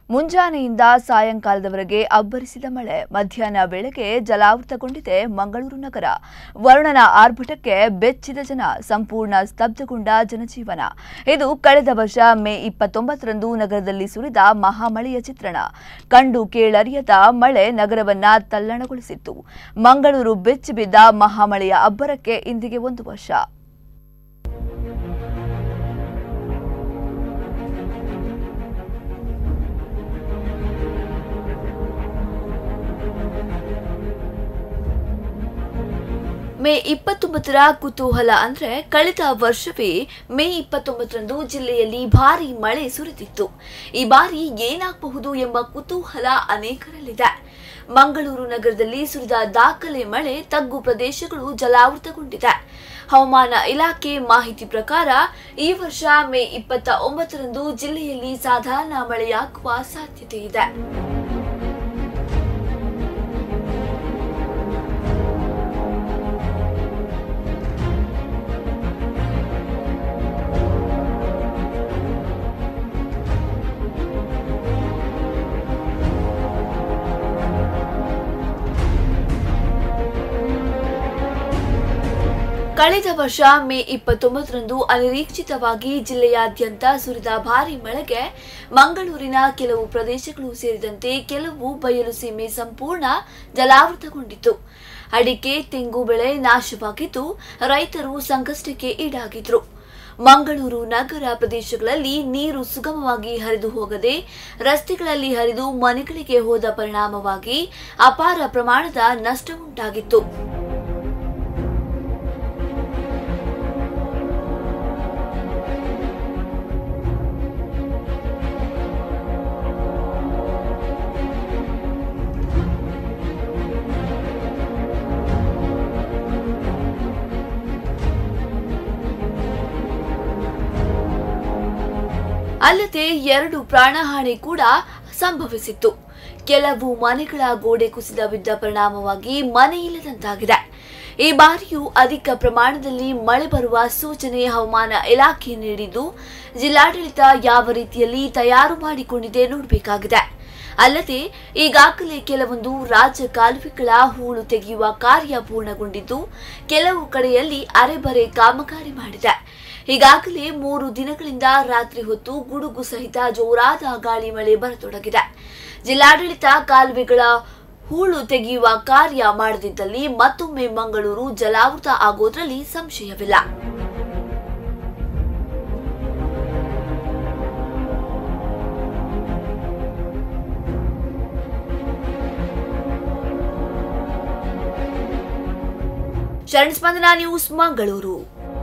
ಮುಂಜಾನೆಯಿಂದ ಸಾಯಂಕಾಲದವರೆಗೆ ಅಬ್ಬರಿಸಿದ ಮಳೆ ಮಧ್ಯಾಹ್ನ ವೇಳೆಗೆ ಜಲಾವೃತಗೊಂಡಿದೆ ಮಂಗಳೂರು ನಗರ ವರುಣನ ಆರ್ಭಟಕ್ಕೆ ಬೆಚ್ಚಿದ ಜನ ಸಂಪೂರ್ಣ ಸ್ತಬ್ಧಗೊಂಡ ಜನಜೀವನ ಇದು ಕಳೆದ ವರ್ಷ ಮೇ ಇಪ್ಪತ್ತೊಂಬತ್ತರಂದು ನಗರದಲ್ಲಿ ಸುರಿದ ಮಹಾಮಳೆಯ ಚಿತ್ರಣ ಕಂಡು ಕೇಳರಿಯದ ಮಳೆ ನಗರವನ್ನ ತಲ್ಲಣಗೊಳಿಸಿತ್ತು ಮಂಗಳೂರು ಬೆಚ್ಚಿಬಿದ್ದ ಮಹಾಮಳೆಯ ಅಬ್ಬರಕ್ಕೆ ಇಂದಿಗೆ ಒಂದು ವರ್ಷ ಮೇ ಇಪ್ಪತ್ತೊಂಬತ್ತರ ಕುತೂಹಲ ಅಂದ್ರೆ ಕಳೆದ ವರ್ಷವೇ ಮೇ ಇಪ್ಪತ್ತೊಂಬತ್ತರಂದು ಜಿಲ್ಲೆಯಲ್ಲಿ ಭಾರಿ ಮಳೆ ಸುರಿದಿತ್ತು ಈ ಬಾರಿ ಏನಾಗಬಹುದು ಎಂಬ ಕುತೂಹಲ ಅನೇಕರಲ್ಲಿದೆ ಮಂಗಳೂರು ನಗರದಲ್ಲಿ ಸುರಿದ ದಾಖಲೆ ಮಳೆ ತಗ್ಗು ಪ್ರದೇಶಗಳು ಜಲಾವೃತಗೊಂಡಿದೆ ಹವಾಮಾನ ಇಲಾಖೆ ಮಾಹಿತಿ ಪ್ರಕಾರ ಈ ವರ್ಷ ಮೇ ಇಪ್ಪತ್ತ ಒಂಬತ್ತರಂದು ಜಿಲ್ಲೆಯಲ್ಲಿ ಸಾಧಾರಣ ಮಳೆಯಾಗುವ ಸಾಧ್ಯತೆ ಇದೆ ಕಳೆದ ವರ್ಷ ಮೇ ಇಪ್ಪತ್ತೊಂಬತ್ತರಂದು ಅನಿರೀಕ್ಷಿತವಾಗಿ ಜಿಲ್ಲೆಯಾದ್ಯಂತ ಸುರಿದ ಭಾರಿ ಮಳೆಗೆ ಮಂಗಳೂರಿನ ಕೆಲವು ಪ್ರದೇಶಗಳು ಸೇರಿದಂತೆ ಕೆಲವು ಬಯಲು ಸೀಮೆ ಸಂಪೂರ್ಣ ಜಲಾವೃತಗೊಂಡಿತ್ತು ಅಡಿಕೆ ತೆಂಗು ಬೆಳೆ ನಾಶವಾಗಿದ್ದು ರೈತರು ಸಂಕಷ್ಟಕ್ಕೆ ಈಡಾಗಿದ್ರು ಮಂಗಳೂರು ನಗರ ಪ್ರದೇಶಗಳಲ್ಲಿ ನೀರು ಸುಗಮವಾಗಿ ಹರಿದು ಹೋಗದೆ ರಸ್ತೆಗಳಲ್ಲಿ ಹರಿದು ಮನೆಗಳಿಗೆ ಹೋದ ಪರಿಣಾಮವಾಗಿ ಅಪಾರ ಪ್ರಮಾಣದ ನಷ್ಟ ಉಂಟಾಗಿತ್ತು ಅಲ್ಲದೆ ಎರಡು ಪ್ರಾಣಹಾನಿ ಕೂಡ ಸಂಭವಿಸಿತ್ತು ಕೆಲವು ಮನೆಗಳ ಗೋಡೆ ಕುಸಿದ ಬಿದ್ದ ಪರಿಣಾಮವಾಗಿ ಮನೆ ಇಲ್ಲದಂತಾಗಿದೆ ಈ ಬಾರಿಯೂ ಅಧಿಕ ಪ್ರಮಾಣದಲ್ಲಿ ಮಳೆ ಬರುವ ಸೂಚನೆ ಹವಾಮಾನ ಇಲಾಖೆ ನೀಡಿದ್ದು ಜಿಲ್ಲಾಡಳಿತ ಯಾವ ರೀತಿಯಲ್ಲಿ ತಯಾರು ಮಾಡಿಕೊಂಡಿದೆ ನೋಡಬೇಕಾಗಿದೆ ಅಲ್ಲದೆ ಈಗಾಗಲೇ ಕೆಲವೊಂದು ರಾಜ್ಯ ಕಾಲುವೆಗಳ ಹೂಳು ತೆಗೆಯುವ ಕಾರ್ಯ ಪೂರ್ಣಗೊಂಡಿದ್ದು ಕೆಲವು ಕಡೆಯಲ್ಲಿ ಅರೆಬರೆ ಕಾಮಗಾರಿ ಮಾಡಿದೆ ಈಗಾಗಲೇ ಮೂರು ದಿನಗಳಿಂದ ರಾತ್ರಿ ಹೊತ್ತು ಗುಡುಗು ಸಹಿತ ಜೋರಾದ ಗಾಳಿ ಮಳೆ ಬರತೊಡಗಿದೆ ಜಿಲ್ಲಾಡಳಿತ ಕಾಲುವೆಗಳ ಹೂಳು ತೆಗೆಯುವ ಕಾರ್ಯ ಮಾಡದಿದ್ದಲ್ಲಿ ಮತ್ತೊಮ್ಮೆ ಮಂಗಳೂರು ಜಲಾವೃತ ಆಗೋದ್ರಲ್ಲಿ ಸಂಶಯವಿಲ್ಲ ಶರಣ್ ಸ್ಪಂದನ ನ್ಯೂಸ್ ಮಂಗಳೂರು